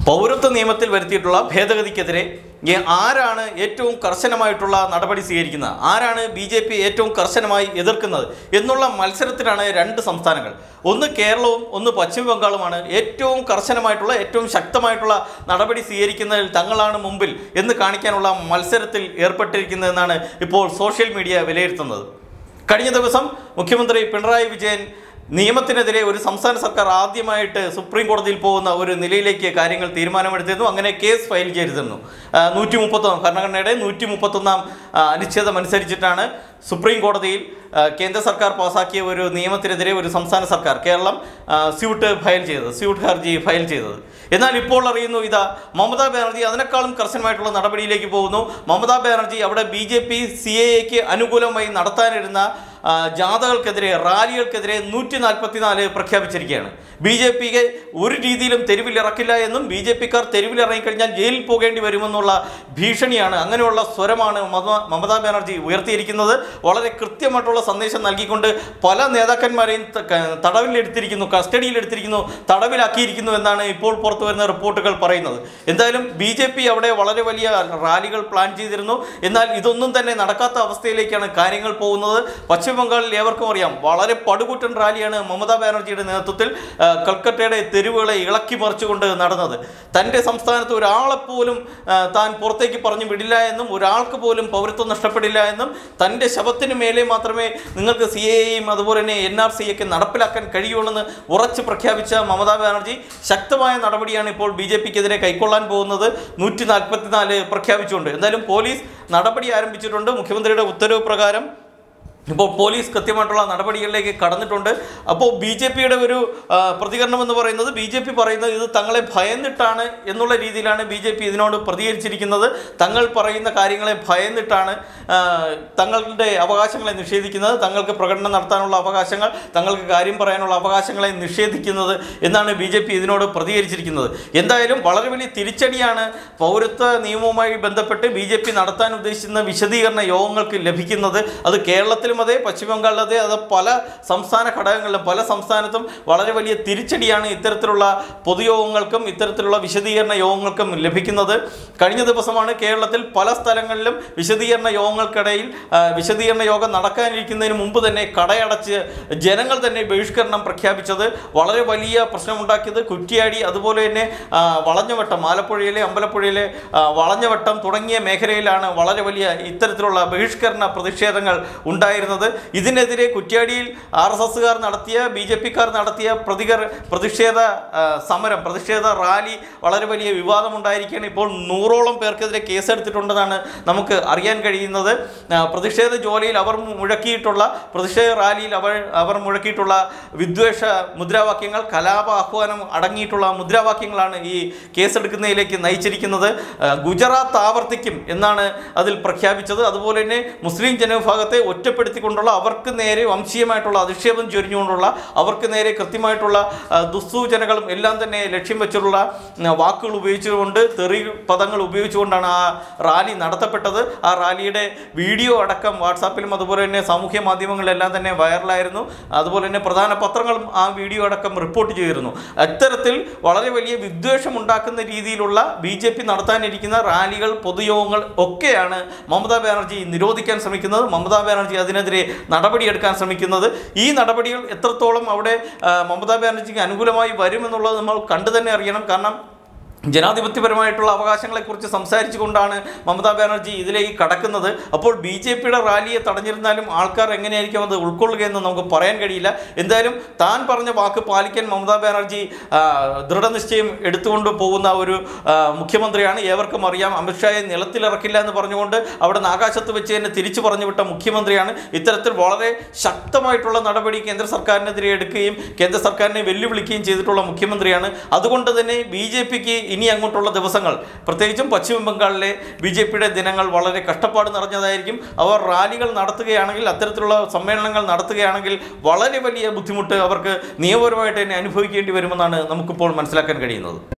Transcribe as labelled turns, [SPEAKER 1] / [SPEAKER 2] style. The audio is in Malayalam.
[SPEAKER 1] പൗരത്വ നിയമത്തിൽ വരുത്തിയിട്ടുള്ള ഭേദഗതിക്കെതിരെ ഈ ആരാണ് ഏറ്റവും കർശനമായിട്ടുള്ള നടപടി സ്വീകരിക്കുന്നത് ആരാണ് ബി ജെ പി ഏറ്റവും കർശനമായി എതിർക്കുന്നത് എന്നുള്ള മത്സരത്തിലാണ് രണ്ട് സംസ്ഥാനങ്ങൾ ഒന്ന് കേരളവും ഒന്ന് പശ്ചിമ ബംഗാളുമാണ് ഏറ്റവും കർശനമായിട്ടുള്ള ഏറ്റവും ശക്തമായിട്ടുള്ള നടപടി സ്വീകരിക്കുന്നതിൽ തങ്ങളാണ് മുമ്പിൽ എന്ന് കാണിക്കാനുള്ള മത്സരത്തിൽ ഏർപ്പെട്ടിരിക്കുന്നതെന്നാണ് ഇപ്പോൾ സോഷ്യൽ മീഡിയ വിലയിരുത്തുന്നത് കഴിഞ്ഞ ദിവസം മുഖ്യമന്ത്രി പിണറായി വിജയൻ നിയമത്തിനെതിരെ ഒരു സംസ്ഥാന സർക്കാർ ആദ്യമായിട്ട് സുപ്രീം കോടതിയിൽ പോകുന്ന ഒരു നിലയിലേക്ക് കാര്യങ്ങൾ തീരുമാനമെടുത്തിരുന്നു അങ്ങനെ കേസ് ഫയൽ ചെയ്തിരുന്നു നൂറ്റി മുപ്പത്തൊന്നാം ഭരണഘടനയുടെ നൂറ്റി മുപ്പത്തൊന്നാം അനുച്ഛേദം അനുസരിച്ചിട്ടാണ് സുപ്രീം കോടതിയിൽ ആ, കേന്ദ്ര സർക്കാർ പാസാക്കിയ ഒരു നിയമത്തിനെതിരെ ഒരു സംസ്ഥാന സർക്കാർ കേരളം ആ, സ്യൂട്ട് ഫയൽ ചെയ്തത് സ്യൂട്ട് ഹർജി ഫയൽ ചെയ്തത് എന്നാൽ ഇപ്പോൾ അറിയുന്നു ഇതാ മമതാ ബാനർജി അതിനേക്കാളും കർശനമായിട്ടുള്ള നടപടിയിലേക്ക് പോകുന്നു മമതാ ബാനർജി അവിടെ B J P C A എക്ക് അനുകൂലമായി നടത്താനിരുന്ന ആ, ജാഥകൾക്കെതിരെ റാലികൾക്കെതിരെ നൂറ്റി നാൽപ്പത്തിനാല് പ്രഖ്യാപിച്ചിരിക്കുകയാണ് ബി ജെ പിക്ക് ഒരു രീതിയിലും തെരുവിലിറക്കില്ല എന്നും ബി ജെ പിക്കാർ തെരുവിലിറങ്ങിക്കഴിഞ്ഞാൽ ജയിലിൽ പോകേണ്ടി വരുമെന്നുള്ള ഭീഷണിയാണ് അങ്ങനെയുള്ള സ്വരമാണ് മമ- മമതാ ബാനർജി ഉയർത്തിയിരിക്കുന്നത് വളരെ കൃത്യമായിട്ടുള്ള സന്ദേശം നൽകിക്കൊണ്ട് പല നേതാക്കന്മാരെയും ത- ക- തടവിലെടുത്തിരിക്കുന്നു കസ്റ്റഡിയിലെടുത്തിരിക്കുന്നു തടവിലാക്കിയിരിക്കുന്നു എന്നാണ് ഇപ്പോൾ പുറത്തു വരുന്ന റിപ്പോർട്ടുകൾ പറയുന്നത് എന്തായാലും ബി ജെ പി അവിടെ വളരെ വലിയ റാലികൾ പ്ലാൻ ചെയ്തിരുന്നു എന്നാൽ ഇതൊന്നും തന്നെ നടക്കാത്ത അവസ്ഥയിലേക്കാണ് കാര്യങ്ങൾ പോകുന്നത് പശ്ചിമ ബംഗാളിൽ ഏവർക്കും അറിയാം വളരെ പടുകൂറ്റൻ റാലിയാണ് മമതാ ബാനർജിയുടെ നേതൃത്വത്തിൽ ആ, കൽക്കട്ടയുടെ തെരുവുകളെ ഇളക്കി മറിച്ചുകൊണ്ട് നടന്നത് തൻ്റെ സംസ്ഥാനത്ത് ഒരാളെപ്പോലും ആ, താൻ പുറത്തേക്ക് പറഞ്ഞു വിടില്ല എന്നും ഒരാൾക്ക് പോലും പൗരത്വം നഷ്ടപ്പെടില്ല എന്നും തൻ്റെ ശവത്തിന് മേലെ മാത്രമേ നിങ്ങൾക്ക് സി എയും അതുപോലെ തന്നെ എൻ ആർ സി ഒക്കെ നടപ്പിലാക്കാൻ കഴിയുള്ളൂ ഉറച്ച് പ്രഖ്യാപിച്ച മമതാ ബാനർജി ശക്തമായ നടപടിയാണ് ഇപ്പോൾ ബി ജെ പിക്കെതിരെ കൈക്കൊള്ളാൻ പോകുന്നത് നൂറ്റി നാൽപ്പത്തിനാല് പ്രഖ്യാപിച്ചുകൊണ്ട് എന്തായാലും പോലീസ് നടപടി ആരംഭിച്ചിട്ടുണ്ട് മുഖ്യമന്ത്രിയുടെ ഉത്തരവ് പ്രകാരം ഇപ്പോൾ പോലീസ് കൃത്യമായിട്ടുള്ള നടപടികളിലേക്ക് കടന്നിട്ടുണ്ട് അപ്പോൾ ബി ജെ പിയുടെ ഒരു ആ, പ്രതികരണം എന്ന് പറയുന്നത് ബി ജെ പി പറയുന്നത് ഇത് തങ്ങളെ ഭയന്നിട്ടാണ് എന്നുള്ള രീതിയിലാണ് ബി ജെ പി ഇതിനോട് പ്രതികരിച്ചിരിക്കുന്നത് തങ്ങൾ പറയുന്ന കാര്യങ്ങളെ ഭയന്നിട്ടാണ് ആ, തങ്ങളുടെ അവകാശങ്ങളെ നിഷേധിക്കുന്നത് തങ്ങൾക്ക് പ്രകടനം നടത്താനുള്ള അവകാശങ്ങൾ തങ്ങൾക്ക് കാര്യം പറയാനുള്ള അവകാശങ്ങളെ നിഷേധിക്കുന്നത് എന്നാണ് ബി ജെ പി ഇതിനോട് പ്രതികരിച്ചിരിക്കുന്നത് എന്തായാലും വളരെ വലിയ തിരിച്ചടിയാണ് പൗരത്വ നിയമവുമായി ബന്ധപ്പെട്ട് ബി ജെ പി നടത്താൻ ഉദ്ദേശിക്കുന്ന വിശദീകരണ യോഗങ്ങൾക്ക് ലഭിക്കുന്നത് അത് കേരളത്തിലും അതെ പശ്ചിമ ബംഗാളിലും അതെ അത് പല സംസ്ഥാന ഘടകങ്ങളിലും പല സംസ്ഥാനത്തും വളരെ വലിയ തിരിച്ചടിയാണ് ഇത്തരത്തിലുള്ള പൊതുയോഗങ്ങൾക്കും ഇത്തരത്തിലുള്ള വിശദീകരണ യോഗങ്ങൾക്കും ലഭിക്കുന്നത് കഴിഞ്ഞ ദിവസമാണ് കേരളത്തിൽ പല സ്ഥലങ്ങളിലും വിശദീകരണ യോഗങ്ങൾക്കിടയിൽ ആ, വിശദീകരണ യോഗം നടക്കാനിരിക്കുന്നതിന് മുമ്പ് തന്നെ കടയടച്ച് ജനങ്ങൾ തന്നെ ബഹിഷ്കരണം പ്രഖ്യാപിച്ചത് വളരെ വലിയ പ്രശ്നമുണ്ടാക്കിയത് കുറ്റിയാടി അതുപോലെ തന്നെ ആ, വളഞ്ഞവട്ടം ആലപ്പുഴയിലെ അമ്പലപ്പുഴയിലെ ആ, വളഞ്ഞവട്ടം തുടങ്ങിയ മേഖലയിലാണ് വളരെ വലിയ ഇത്തരത്തിലുള്ള ബഹിഷ്കരണ പ്രതിഷേധങ്ങൾ ഉണ്ടായിരുന്നത് ഇതിനെതിരെ കുറ്റ്യാടിയിൽ ആർ എസ് എസുകാർ നടത്തിയ ബി ജെ പിക്കാർ നടത്തിയ പ്രതികർ പ്രതിഷേധ ആ, സമരം പ്രതിഷേധ റാലി വളരെ വലിയ വിവാദമുണ്ടായിരിക്കുകയാണ് ഇപ്പോൾ നൂറോളം പേർക്കെതിരെ കേസെടുത്തിട്ടുണ്ടെന്നാണ് നമുക്ക് അറിയാൻ കഴിയുന്നത് ആ, പ്രതിഷേധ ജോലിയിൽ അവർ മുഴക്കിയിട്ടുള്ള പ്രതിഷേധ റാലിയിൽ അവർ അവർ മുഴക്കിയിട്ടുള്ള വിദ്വേഷ മുദ്രാവാക്യങ്ങൾ കലാപ ആഹ്വാനം അടങ്ങിയിട്ടുള്ള മുദ്രാവാക്യങ്ങളാണ് ഈ കേസെടുക്കുന്നതിലേക്ക് നയിച്ചിരിക്കുന്നത് ആ, ഗുജറാത്ത് ആവർത്തിക്കും എന്നാണ് അതിൽ പ്രഖ്യാപിച്ചത് അതുപോലെ തന്നെ മുസ്ലിം ജനവിഭാഗത്തെ ഒറ്റപ്പെടുത്തിക്കൊണ്ടുള്ള അവർക്ക് നേരെ വംശീയമായിട്ടുള്ള അധിക്ഷേപം ചൊരിഞ്ഞുകൊണ്ടുള്ള അവർക്ക് നേരെ കൃത്യമായിട്ടുള്ള ആ, ദുസ്സൂചനകളും എല്ലാം തന്നെ ലക്ഷ്യം വെച്ചിട്ടുള്ള ആ, വാക്കുകൾ ഉപയോഗിച്ചുകൊണ്ട് തെറി പദങ്ങൾ ഉപയോഗിച്ചുകൊണ്ടാണ് ആ റാലി നടത്തപ്പെട്ടത് ആ റാലിയുടെ വീഡിയോ അടക്കം വാട്സാപ്പിലും അതുപോലെ തന്നെ സാമൂഹ്യ മാധ്യമങ്ങളിലെല്ലാം തന്നെ വൈറലായിരുന്നു അതുപോലെ തന്നെ പ്രധാന പത്രങ്ങളും ആ വീഡിയോ അടക്കം റിപ്പോർട്ട് ചെയ്തിരുന്നു അത്തരത്തിൽ വളരെ വലിയ വിദ്വേഷം ഉണ്ടാക്കുന്ന രീതിയിലുള്ള ബി ജെ പി നടത്താനിരിക്കുന്ന റാലികൾ പൊതുയോഗങ്ങൾ ഒക്കെയാണ് മമതാ ബാനർജി നിരോധിക്കാൻ ശ്രമിക്കുന്നത് മമതാ ബാനർജി അതിനെതിരെ നടപടിയെടുക്കാൻ ശ്രമിക്കുന്നത് ഈ നടപടികൾ എത്രത്തോളം അവിടെ ആ, മമതാ ബാനർജിക്ക് അനുകൂലമായി വരുമെന്നുള്ളത് നമ്മൾ കണ്ടു തന്നെ അറിയണം കാരണം ജനാധിപത്യപരമായിട്ടുള്ള അവകാശങ്ങളെക്കുറിച്ച് സംസാരിച്ചുകൊണ്ടാണ് മമതാ ബാനർജി ഇതിലേക്ക് കടക്കുന്നത് അപ്പോൾ ബി ജെ പിയുടെ റാലിയെ തടഞ്ഞിരുന്നാലും ആൾക്കാർ എങ്ങനെയായിരിക്കും അത് ഉൾക്കൊള്ളുകയെന്ന് നമുക്ക് പറയാൻ കഴിയില്ല എന്തായാലും താൻ പറഞ്ഞ വാക്ക് പാലിക്കാൻ മമതാ ബാനർജി ആ, ദൃഢനിശ്ചയം എടുത്തുകൊണ്ട് പോകുന്ന ഒരു ആ, മുഖ്യമന്ത്രിയാണ് ഏവർക്കും അറിയാം അമിത്ഷായെ നിലത്തിലിറക്കില്ല എന്ന് പറഞ്ഞുകൊണ്ട് അവിടെ നിന്ന് ആകാശത്ത് വെച്ച് തന്നെ തിരിച്ചു പറഞ്ഞു വിട്ട മുഖ്യമന്ത്രിയാണ് ഇത്തരത്തിൽ വളരെ ശക്തമായിട്ടുള്ള നടപടി കേന്ദ്ര സർക്കാരിനെതിരെ എടുക്കുകയും കേന്ദ്ര സർക്കാരിനെ വെല്ലുവിളിക്കുകയും ചെയ്തിട്ടുള്ള മുഖ്യമന്ത്രിയാണ് അതുകൊണ്ട് തന്നെ ബി ജെ പിക്ക് ഇനി അങ്ങോട്ടുള്ള ദിവസങ്ങൾ പ്രത്യേകിച്ചും പശ്ചിമ ബംഗാളിലെ ബി ജെ പിയുടെ ദിനങ്ങൾ വളരെ കഷ്ടപ്പാട് നിറഞ്ഞതായിരിക്കും അവർ റാലികൾ നടത്തുകയാണെങ്കിൽ അത്തരത്തിലുള്ള സമ്മേളനങ്ങൾ നടത്തുകയാണെങ്കിൽ വളരെ വലിയ ബുദ്ധിമുട്ട് അവർക്ക് നിയമപരമായിട്ട് തന്നെ അനുഭവിക്കേണ്ടി വരുമെന്നാണ് നമുക്കിപ്പോൾ മനസ്സിലാക്കാൻ കഴിയുന്നത്